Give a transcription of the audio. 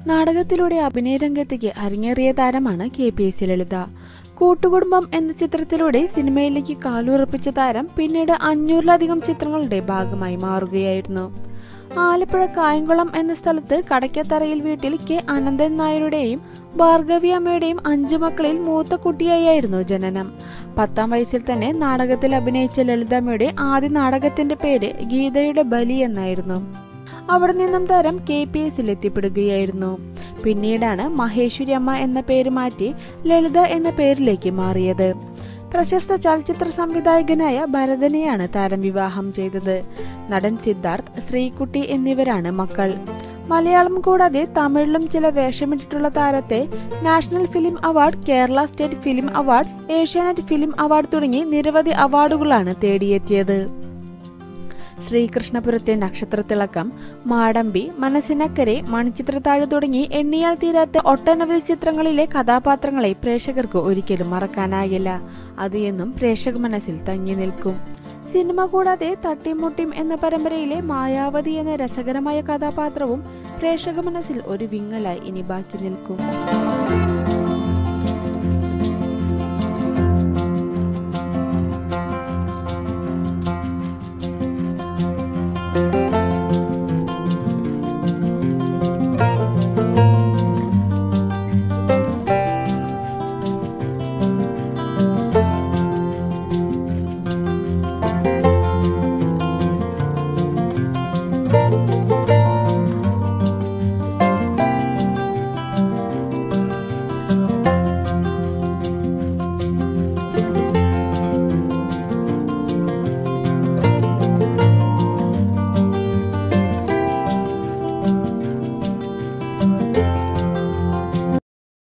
നാടകത്തിലൂടെ അഭിനയ രംഗത്തേക്ക് അരങ്ങേറിയ താരമാണ് K P S C Lalitha Koottukudumbam എന്ന ചിത്രത്തിലൂടെ സിനിമയിലേക്ക് കാലുറപ്പിച്ച താരം പിന്നീട് അഞ്ഞൂറിലധികം ചിത്രങ്ങളുടെ ഭാഗമായി മാറുകയായിരുന്നു ആലപ്പുഴ കായംകുളം എന്ന സ്ഥലത്ത് കടയ്ക്കത്തറയിൽ വീട്ടിൽ കെ അനന്തൻ നായരുടെയും ഭാർഗവി അമ്മയുടെയും അഞ്ചു മക്കളിൽ മൂത്ത കുട്ടിയായിരുന്നു ജനനം പത്താം വയസ്സിൽ തന്നെ നാടകത്തിൽ അഭിനയിച്ച ലളിതമ്മയുടെ ആദ്യ നാടകത്തിന്റെ പേര് ഗീതയുടെ ബലി എന്നായിരുന്നു അവിടെ നിന്നും താരം കെ പി എസിൽ എത്തിപ്പെടുകയായിരുന്നു പിന്നീടാണ് മഹേശ്വരി അമ്മ എന്ന പേര് മാറ്റി ലളിത എന്ന പേരിലേക്ക് മാറിയത് പ്രശസ്ത ചലച്ചിത്ര സംവിധായകനായ ഭരതനെയാണ് താരം വിവാഹം ചെയ്തത് നടൻ സിദ്ധാർത്ഥ് ശ്രീകുട്ടി എന്നിവരാണ് മക്കൾ മലയാളം കൂടാതെ തമിഴിലും ചില വേഷമിട്ടിട്ടുള്ള താരത്തെ national film award Kerala state film award Asianet film award തുടങ്ങി നിരവധി അവാർഡുകളാണ് തേടിയെത്തിയത് ശ്രീകൃഷ്ണപുരത്തെ നക്ഷത്രത്തിളക്കം മാടമ്പി മനസ്സിനക്കരെ മണിച്ചിത്രത്താഴ് തുടങ്ങി എണ്ണിയാൽ തീരാത്ത ഒട്ടനവധി ചിത്രങ്ങളിലെ കഥാപാത്രങ്ങളെ പ്രേക്ഷകർക്ക് ഒരിക്കലും മറക്കാനാകില്ല അത് എന്നും പ്രേക്ഷക മനസ്സിൽ തങ്ങി നിൽക്കും സിനിമ കൂടാതെ തട്ടിമുട്ടിം എന്ന പരമ്പരയിലെ മായാവതി എന്ന രസകരമായ കഥാപാത്രവും പ്രേക്ഷക മനസ്സിൽ ഒരു വിങ്ങലായി ഇനി ബാക്കി നിൽക്കും